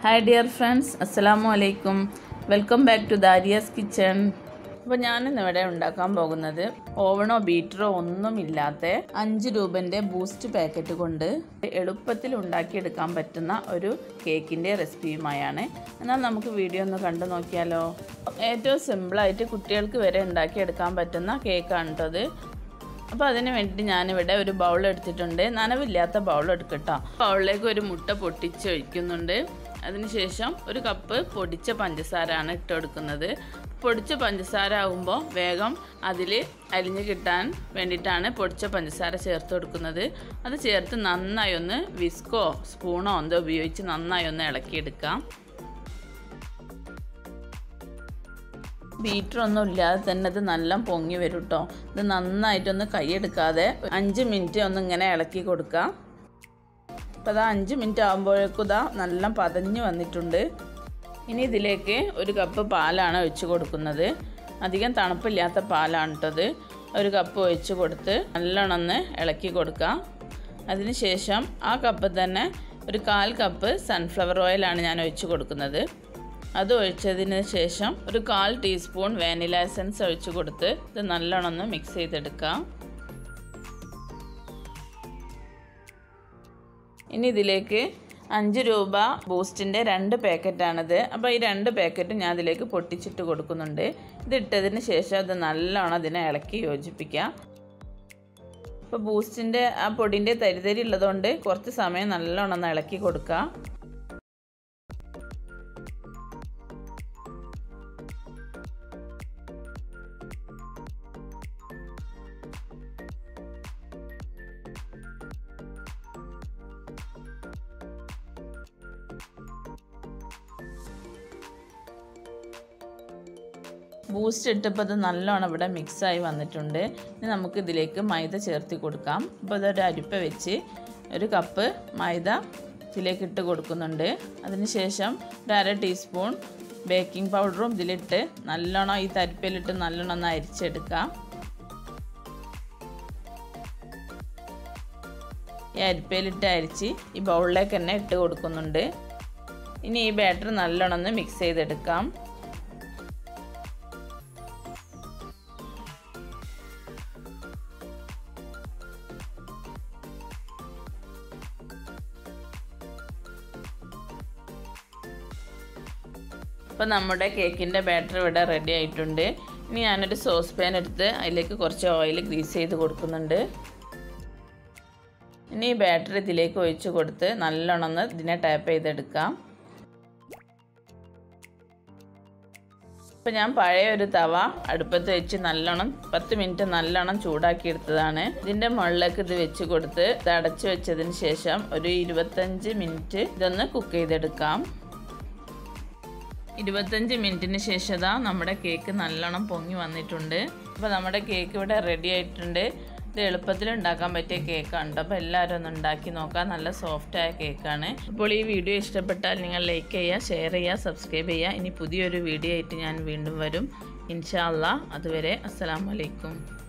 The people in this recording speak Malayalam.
ഹായ് ഡിയർ ഫ്രണ്ട്സ് അസ്സലാമു അലൈക്കും welcome back to Dariya's kitchen അപ്പോൾ ഞാനിന്ന് ഇവിടെ ഉണ്ടാക്കാൻ പോകുന്നത് ഓവണോ ബീറ്ററോ ഒന്നുമില്ലാത്ത അഞ്ച് രൂപൻ്റെ ബൂസ്റ്റ് പാക്കറ്റ് കൊണ്ട് എളുപ്പത്തിൽ ഉണ്ടാക്കിയെടുക്കാൻ പറ്റുന്ന ഒരു കേക്കിൻ്റെ റെസിപ്പിയുമായാണ് എന്നാൽ നമുക്ക് വീഡിയോ ഒന്ന് കണ്ടു നോക്കിയാലോ ഏറ്റവും സിമ്പിളായിട്ട് കുട്ടികൾക്ക് വരെ ഉണ്ടാക്കിയെടുക്കാൻ പറ്റുന്ന കേക്കാണ് കേട്ടോ അത് അപ്പോൾ അതിന് വേണ്ടിയിട്ട് ഞാനിവിടെ ഒരു ബൗൾ എടുത്തിട്ടുണ്ട് നനവില്ലാത്ത ബൗൾ എടുക്കട്ടോ ബൗളിലേക്ക് ഒരു മുട്ട പൊട്ടിച്ച് ഒഴിക്കുന്നുണ്ട് അതിനുശേഷം ഒരു കപ്പ് പൊടിച്ച പഞ്ചസാരയാണ് ഇട്ട് കൊടുക്കുന്നത് പൊടിച്ച പഞ്ചസാര ആകുമ്പോൾ വേഗം അതിൽ അലിഞ്ഞ് കിട്ടാൻ വേണ്ടിയിട്ടാണ് പൊടിച്ച പഞ്ചസാര ചേർത്ത് കൊടുക്കുന്നത് അത് ചേർത്ത് നന്നായി ഒന്ന് വിസ്കോ സ്പൂണോ എന്തോ ഉപയോഗിച്ച് നന്നായി ഒന്ന് ഇളക്കിയെടുക്കാം ബീറ്റർ ഒന്നും ഇല്ലാതെ തന്നെ ഇത് നല്ല പൊങ്ങി വരും കേട്ടോ ഇത് നന്നായിട്ടൊന്ന് കൈയെടുക്കാതെ അഞ്ച് മിനിറ്റ് ഒന്ന് ഇങ്ങനെ ഇളക്കി കൊടുക്കാം അപ്പോൾ അതാ അഞ്ച് മിനിറ്റ് ആകുമ്പോഴേക്കും ഇതാ നല്ല പതഞ്ഞ് വന്നിട്ടുണ്ട് ഇനി ഇതിലേക്ക് ഒരു കപ്പ് പാലാണ് ഒഴിച്ച് കൊടുക്കുന്നത് അധികം തണുപ്പില്ലാത്ത പാലാണ് കേട്ടത് ഒരു കപ്പ് ഒഴിച്ച് കൊടുത്ത് നല്ലോണം ഒന്ന് ഇളക്കി കൊടുക്കാം അതിനുശേഷം ആ കപ്പ് തന്നെ ഒരു കാൽ കപ്പ് സൺഫ്ലവർ ഓയിലാണ് ഞാൻ ഒഴിച്ച് കൊടുക്കുന്നത് അത് ഒഴിച്ചതിന് ശേഷം ഒരു കാൽ ടീസ്പൂൺ വാനില എസൻസ് ഒഴിച്ച് കൊടുത്ത് ഇത് നല്ലോണം ഒന്ന് മിക്സ് ചെയ്തെടുക്കാം ഇനി ഇതിലേക്ക് അഞ്ച് രൂപ ബൂസ്റ്റിൻ്റെ രണ്ട് പാക്കറ്റാണിത് അപ്പോൾ ഈ രണ്ട് പാക്കറ്റും ഞാൻ ഇതിലേക്ക് പൊട്ടിച്ചിട്ട് കൊടുക്കുന്നുണ്ട് ഇതിട്ടതിന് ശേഷം അത് നല്ലോണം അതിനെ ഇളക്കി യോജിപ്പിക്കാം ഇപ്പോൾ ബൂസ്റ്റിൻ്റെ ആ പൊടിൻ്റെ തരിതരി ഉള്ളതുകൊണ്ട് കുറച്ച് സമയം നല്ലോണം ഒന്ന് ഇളക്കി കൊടുക്കാം ബൂസ്റ്റ് ഇട്ടപ്പോൾ അത് നല്ലോണം ഇവിടെ മിക്സായി വന്നിട്ടുണ്ട് ഇനി നമുക്ക് ഇതിലേക്ക് മൈദ ചേർത്തി കൊടുക്കാം അപ്പോൾ അതൊരു അരിപ്പ വെച്ച് ഒരു കപ്പ് മൈദ ഇതിലേക്ക് ഇട്ട് കൊടുക്കുന്നുണ്ട് അതിനുശേഷം ഒരു അര ടീസ്പൂൺ ബേക്കിംഗ് പൗഡറും ഇതിലിട്ട് നല്ലോണം ഈ തരിപ്പയിലിട്ട് നല്ലോണം ഒന്ന് അരിച്ചെടുക്കാം ഈ അരിപ്പയിലിട്ട് അരിച്ച് ഈ ബൗളിലേക്ക് തന്നെ ഇട്ട് കൊടുക്കുന്നുണ്ട് ഇനി ഈ ബാറ്റർ നല്ലോണം ഒന്ന് മിക്സ് ചെയ്തെടുക്കാം അപ്പോൾ നമ്മുടെ കേക്കിൻ്റെ ബാറ്റർ ഇവിടെ റെഡി ആയിട്ടുണ്ട് ഇനി ഞാനൊരു സോസ് പാൻ എടുത്ത് അതിലേക്ക് കുറച്ച് ഓയിൽ ഗ്രീസ് ചെയ്ത് കൊടുക്കുന്നുണ്ട് ഇനി ഈ ബാറ്റർ ഇതിലേക്ക് ഒഴിച്ച് കൊടുത്ത് നല്ലോണം ഒന്ന് ഇതിനെ ടാപ്പ് ചെയ്തെടുക്കാം ഇപ്പോൾ ഞാൻ പഴയ ഒരു തവ അടുപ്പത്ത് വെച്ച് നല്ലോണം പത്ത് മിനിറ്റ് നല്ലോണം ചൂടാക്കി എടുത്തതാണ് ഇതിൻ്റെ മുകളിലേക്ക് ഇത് വെച്ച് കൊടുത്ത് ഇത് അടച്ചു വെച്ചതിന് ശേഷം ഒരു ഇരുപത്തഞ്ച് മിനിറ്റ് ഇതൊന്ന് കുക്ക് ചെയ്തെടുക്കാം ഇരുപത്തഞ്ച് മിനിറ്റിന് ശേഷം ഇതാ നമ്മുടെ കേക്ക് നല്ലോണം പൊങ്ങി വന്നിട്ടുണ്ട് അപ്പോൾ നമ്മുടെ കേക്ക് ഇവിടെ റെഡി ആയിട്ടുണ്ട് ഇത് എളുപ്പത്തിൽ ഉണ്ടാക്കാൻ പറ്റിയ കേക്കാണ് കേട്ടോ അപ്പോൾ എല്ലാവരും ഒന്ന് ഉണ്ടാക്കി നോക്കാം നല്ല സോഫ്റ്റായ കേക്കാണ് അപ്പോൾ ഈ വീഡിയോ ഇഷ്ടപ്പെട്ടാൽ നിങ്ങൾ ലൈക്ക് ചെയ്യുക ഷെയർ ചെയ്യുക സബ്സ്ക്രൈബ് ചെയ്യുക ഇനി പുതിയൊരു വീഡിയോ ആയിട്ട് ഞാൻ വീണ്ടും വരും ഇൻഷാ അല്ലാ അതുവരെ അസ്സലാമലൈക്കും